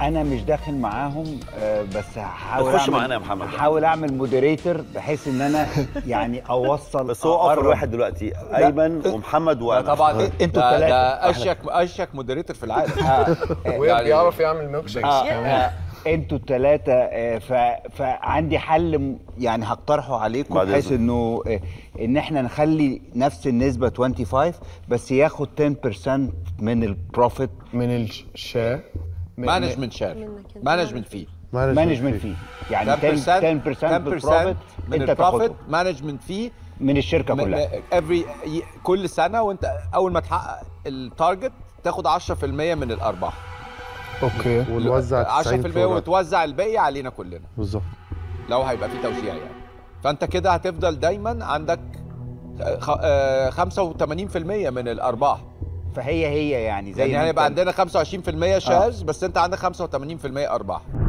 انا مش داخل معاهم آه، بس هحاول خش أعمل- معانا يا محمد. هحاول اعمل مودريتور بحيث ان انا يعني اوصل بس هو افضل أقرب. واحد دلوقتي ايمن ومحمد لا وانا طبعا انتوا ده- التلاتة. ده اشيك اشيك مودريتور في العالم آه، وبيعرف يعمل ميلك شيكس آه، آه، انتوا الثلاثة فعندي حل م- يعني هقترحه عليكم بعد بحيث إذنك. انه آه، ان احنا نخلي نفس النسبة 25 بس ياخد 10% من البروفيت من الشاه من- مانجمنت شير منك أنت. مانجمنت فيه مانجمنت فيه يعني 10% 10% بالبروفيت من انت البروفيت تاخده مانجمنت فيه من الشركة كلها افري كل سنه وانت اول ما تحقق التارجت تاخد 10% من الارباح اوكي ونوزع 90 10% فورات. وتوزع الباقي علينا كلنا بالظبط لو هيبقى في توزيع يعني فانت كده هتفضل دايما عندك خ- آه، 85% من الارباح فهي هي يعني زي يعني ما هيبقى انت- عندنا 25% شيرز بس انت عندك 85% ارباح